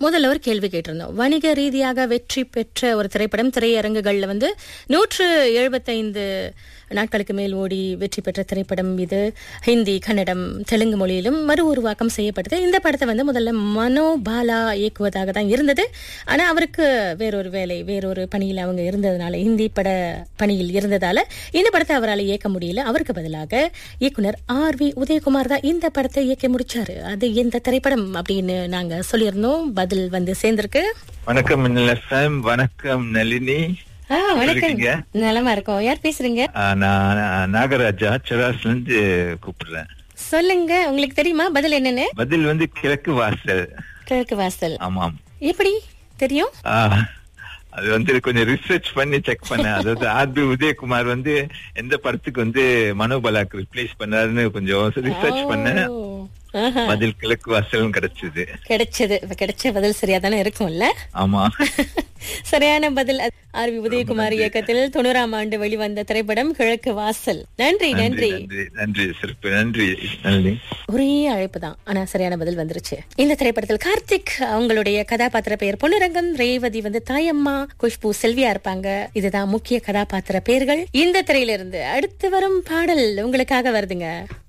முதல்ல ஒரு கேள்வி கேட்டிருந்தோம் வணிக ரீதியாக வெற்றி பெற்ற ஒரு திரைப்படம் திரையரங்குகள்ல வந்து நூற்று எழுபத்தைந்து நாட்களுக்கு மேல் ஓடி வெற்றி பெற்ற திரைப்படம் இது ஹிந்தி கன்னடம் தெலுங்கு மொழியிலும் மறு உருவாக்கம் செய்யப்பட்டது இந்த படத்தை வந்து முதல்ல மனோபாலா இயக்குவதாக தான் இருந்தது ஆனா அவருக்கு வேறொரு வேலை வேறொரு பணியில் அவங்க இருந்ததுனால ஹிந்தி பட பணியில் இருந்ததால இந்த படத்தை அவரால் இயக்க முடியல அவருக்கு பதிலாக இயக்குனர் ஆர் வி உதயகுமார் தான் இந்த படத்தை இயக்க முடிச்சாரு அது எந்த திரைப்படம் அப்படின்னு நாங்க சொல்லியிருந்தோம் பதில் வந்து சேர்ந்திருக்கு வணக்கம் மின்னல் எஃப்எம் வணக்கம் நளினி ஆ, வணக்கம் இருக்கீங்க? நலமா இருக்கோம் யார் பேசுறீங்க ஆ, நான் நாகராஜா செராஸ்ல இருந்து கூப்பிடுறேன் சொல்லுங்க உங்களுக்கு தெரியுமா பதில் என்னன்னு பதில் வந்து கிழக்கு வாசல் கிழக்கு வாசல் ஆமாம் எப்படி தெரியும் ஆ, அது வந்து கொஞ்சம் ரிசர்ச் பண்ணி செக் பண்ணேன் அதாவது ஆர்பி உதயகுமார் வந்து எந்த படத்துக்கு வந்து மனோபலாக்கு ரிப்ளேஸ் பண்ணாருன்னு கொஞ்சம் ரிசர்ச் பண்ணேன் ஓ, ஆஹா. பதில் கிழக்கு வாசலும் கிடைச்சது கிடைச்சது இப்ப கிடைச்ச பதில் சரியா தானே இருக்கும்ல ஆமா சரியான பதில் ஆர் வி உதயகுமார் இயக்கத்தில் தொண்ணூறாம் ஆண்டு வெளிவந்த திரைப்படம் கிழக்கு வாசல் நன்றி நன்றி நன்றி நன்றி சிறப்பு நன்றி நளினி ஒரே அழைப்பு தான் ஆனா சரியான பதில் வந்துருச்சு இந்த திரைப்படத்தில் கார்த்திக் அவங்களுடைய கதாபாத்திர பெயர் பொன்னுரங்கம் ரேவதி வந்து தாயம்மா குஷ்பு செல்வியா இருப்பாங்க இதுதான் முக்கிய கதாபாத்திர பெயர்கள் இந்த திரையிலிருந்து அடுத்து வரும் பாடல் உங்களுக்காக வருதுங்க